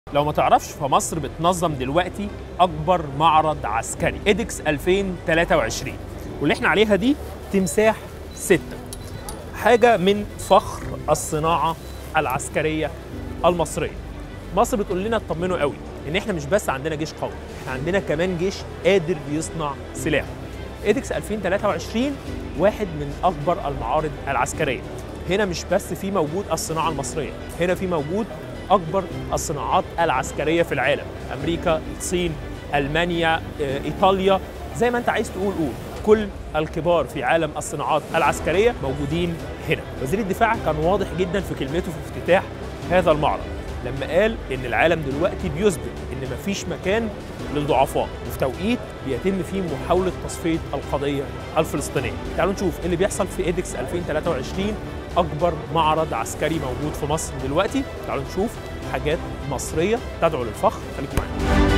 لو ما تعرفش فمصر بتنظم دلوقتي اكبر معرض عسكري ادكس 2023 واللي احنا عليها دي تمساح 6 حاجه من فخر الصناعه العسكريه المصريه مصر بتقول لنا اطمنوا قوي ان احنا مش بس عندنا جيش قوي احنا عندنا كمان جيش قادر يصنع سلاح ادكس 2023 واحد من اكبر المعارض العسكريه هنا مش بس في موجود الصناعه المصريه هنا في موجود اكبر الصناعات العسكريه في العالم امريكا الصين المانيا ايطاليا زي ما انت عايز تقول قول كل الكبار في عالم الصناعات العسكريه موجودين هنا وزير الدفاع كان واضح جدا في كلمته في افتتاح هذا المعرض لما قال ان العالم دلوقتي بيثبت ان مفيش مكان للضعفاء وفي توقيت بيتم فيه محاوله تصفيه القضيه الفلسطينيه تعالوا نشوف ايه اللي بيحصل في ايدكس 2023 اكبر معرض عسكري موجود في مصر دلوقتي تعالوا نشوف حاجات مصريه تدعو للفخر خليكم معانا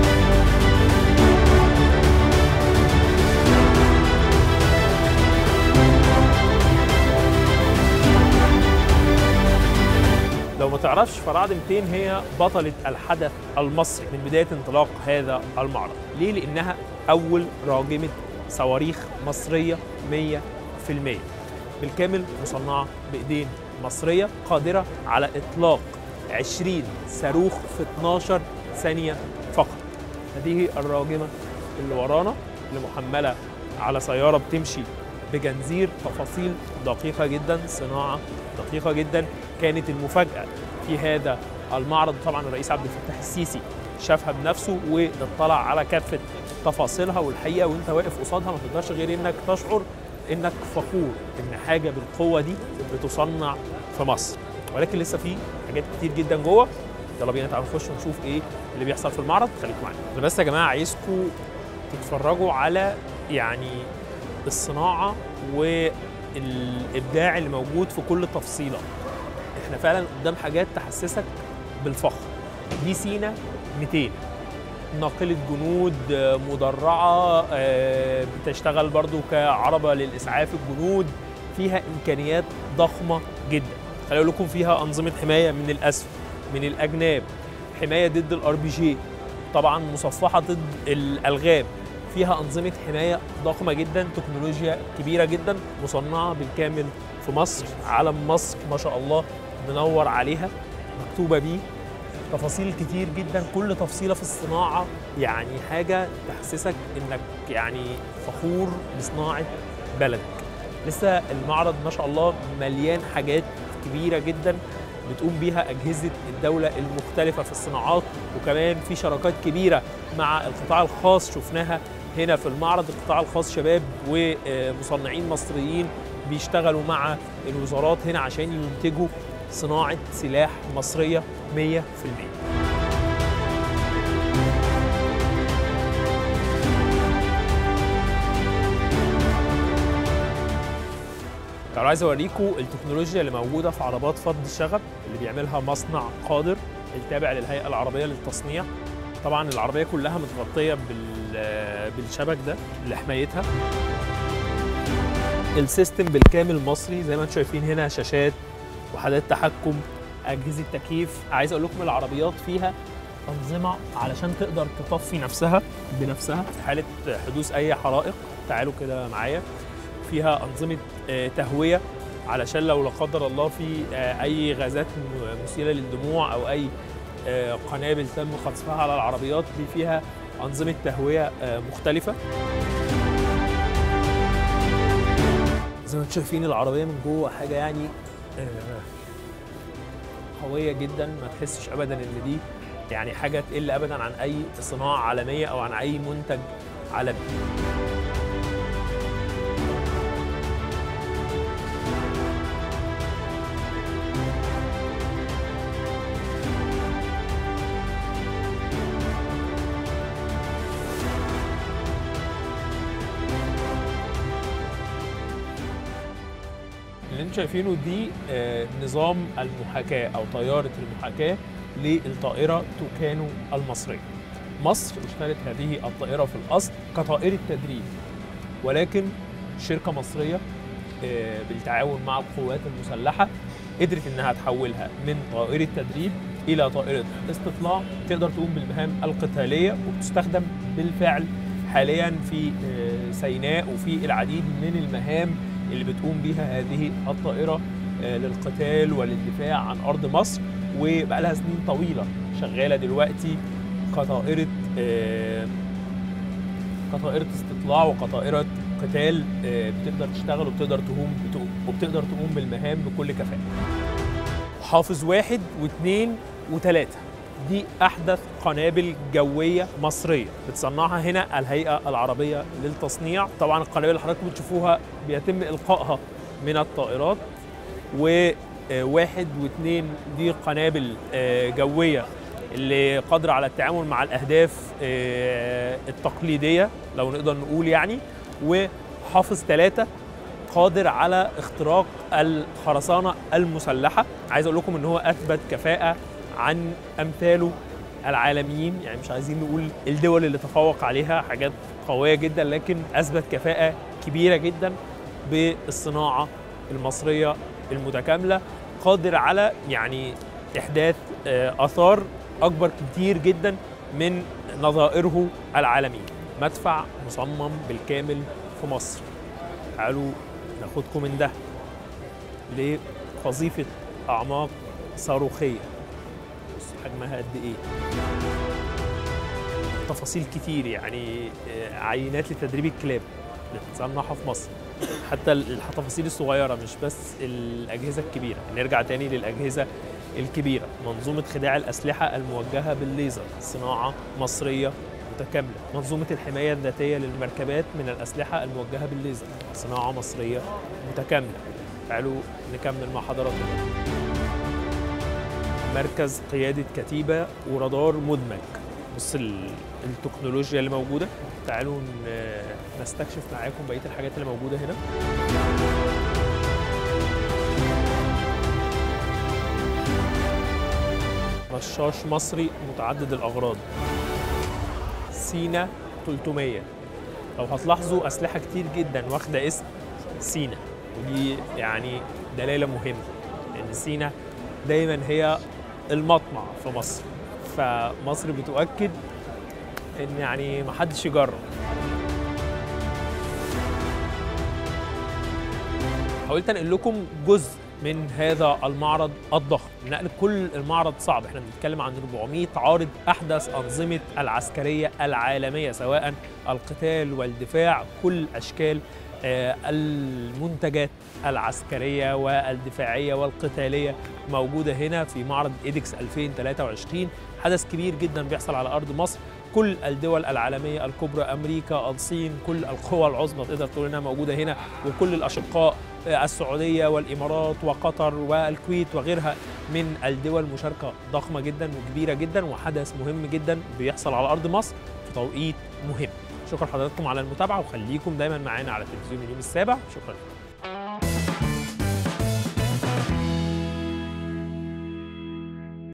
لو ما تعرفش فرعد 200 هي بطلة الحدث المصري من بداية انطلاق هذا المعرض ليه؟ لأنها أول راجمة صواريخ مصرية 100% بالكامل مصنعة بإيدين مصرية قادرة على إطلاق 20 صاروخ في 12 ثانية فقط هذه الراجمة اللي ورانا اللي محملة على سيارة بتمشي بجنزير تفاصيل دقيقة جدا صناعة دقيقة جدا كانت المفاجأة في هذا المعرض طبعا الرئيس عبد الفتاح السيسي شافها بنفسه واطلع على كافة تفاصيلها والحقيقة وانت واقف قصادها ما تقدرش غير انك تشعر انك فخور ان حاجة بالقوة دي بتصنع في مصر ولكن لسه في حاجات كتير جدا جوه يلا بينا تعالوا نخش ونشوف ايه اللي بيحصل في المعرض خليكم معانا انا بس يا جماعه عايزكم تتفرجوا على يعني الصناعه والابداع اللي موجود في كل تفصيله احنا فعلا قدام حاجات تحسسك بالفخر دي سينا 200 ناقلة جنود مدرعة بتشتغل برضو كعربة للإسعاف الجنود فيها إمكانيات ضخمة جدا خليني أقول لكم فيها أنظمة حماية من الأسفل من الأجناب حماية ضد الار بي جي طبعا مصفحة ضد الألغام فيها أنظمة حماية ضخمة جدا تكنولوجيا كبيرة جدا مصنعة بالكامل في مصر علم مصر ما شاء الله منور عليها مكتوبة بيه تفاصيل كتير جدا كل تفصيلة في الصناعة يعني حاجة تحسسك انك يعني فخور بصناعة بلدك لسه المعرض ما شاء الله مليان حاجات كبيرة جدا بتقوم بيها أجهزة الدولة المختلفة في الصناعات وكمان في شراكات كبيرة مع القطاع الخاص شفناها هنا في المعرض القطاع الخاص شباب ومصنعين مصريين بيشتغلوا مع الوزارات هنا عشان ينتجوا صناعة سلاح مصرية 100% تعالوا عايز اوريكم التكنولوجيا اللي موجوده في عربات فض الشغب اللي بيعملها مصنع قادر التابع للهيئه العربيه للتصنيع طبعا العربيه كلها متغطيه بالشبك ده لحمايتها السيستم بالكامل مصري زي ما انتم شايفين هنا شاشات وحدات تحكم اجهزه تكييف عايز اقول لكم العربيات فيها انظمه علشان تقدر تطفي نفسها بنفسها في حاله حدوث اي حرائق تعالوا كده معايا فيها انظمه تهويه علشان لو لا قدر الله في اي غازات مثيره للدموع او اي قنابل تم خطفها على العربيات دي فيها انظمه تهويه مختلفه زي ما انتم شايفين العربيه من جوه حاجه يعني قويه جدا ما تحسش ابدا ان دي يعني حاجه تقل ابدا عن اي صناعه عالميه او عن اي منتج عالمي اللي انتم شايفينه دي نظام المحاكاة أو طيارة المحاكاة للطائرة توكانو المصرية مصر اشترت هذه الطائرة في الأصل كطائرة تدريب ولكن شركة مصرية بالتعاون مع القوات المسلحة قدرت إنها تحولها من طائرة تدريب الى طائره استطلاع تقدر تقوم بالمهام القتاليه وبتستخدم بالفعل حاليا في آه، سيناء وفي العديد من المهام اللي بتقوم بها هذه الطائره آه، للقتال وللدفاع عن ارض مصر وبقى لها سنين طويله شغاله دلوقتي كطائره آه، كطائره استطلاع وكطائره قتال آه، بتقدر تشتغل وبتقدر تقوم وبتقدر تقوم بالمهام بكل كفاءه. حافظ واحد واثنين وثلاثه دي احدث قنابل جويه مصريه بتصنعها هنا الهيئه العربيه للتصنيع طبعا القنابل اللي حضراتكم بتشوفوها بيتم القائها من الطائرات وواحد واثنين دي قنابل آه، جويه اللي قادره على التعامل مع الاهداف آه، التقليديه لو نقدر نقول يعني وحافظ ثلاثه قادر على اختراق الخرسانه المسلحه عايز اقول لكم ان هو اثبت كفاءه عن امثاله العالميين يعني مش عايزين نقول الدول اللي تفوق عليها حاجات قويه جدا لكن اثبت كفاءه كبيره جدا بالصناعه المصريه المتكامله قادر على يعني احداث آه، اثار اكبر كتير جدا من نظائره العالميه مدفع مصمم بالكامل في مصر تعالوا ناخدكم من ده لقذيفه اعماق صاروخيه بص حجمها قد ايه تفاصيل كتير يعني آه، عينات لتدريب الكلاب بتتصنعها في مصر حتى التفاصيل الصغيره مش بس الاجهزه الكبيره نرجع تاني للاجهزه الكبيره منظومه خداع الاسلحه الموجهه بالليزر صناعه مصريه متكامله منظومه الحمايه الذاتيه للمركبات من الاسلحه الموجهه بالليزر صناعه مصريه متكامله تعالوا نكمل مع حضراتكم مركز قياده كتيبه ورادار مدمج بص ال- التكنولوجيا اللي موجوده تعالوا ن- نستكشف معاكم بقيه الحاجات اللي موجوده هنا رشاش مصري متعدد الاغراض سينا 300 لو هتلاحظوا اسلحه كتير جدا واخده اسم سينا ودي يعني دلاله مهمه لان سينا دايما هي المطمع في مصر فمصر بتؤكد ان يعني ما حدش يجرب حاولت انقل لكم جزء من هذا المعرض الضخم نقل كل المعرض صعب احنا بنتكلم عن 400 عارض احدث انظمه العسكريه العالميه سواء القتال والدفاع كل اشكال آه، المنتجات العسكريه والدفاعيه والقتاليه موجوده هنا في معرض ايدكس 2023 حدث كبير جدا بيحصل على ارض مصر كل الدول العالمية الكبرى أمريكا الصين كل القوى العظمى تقدر تقول إنها موجودة هنا وكل الأشقاء آه، السعودية والإمارات وقطر والكويت وغيرها من الدول مشاركة ضخمة جدا وكبيرة جدا وحدث مهم جدا بيحصل على أرض مصر في توقيت مهم شكرا حضراتكم على المتابعة وخليكم دايما معانا على تلفزيون اليوم السابع شكرا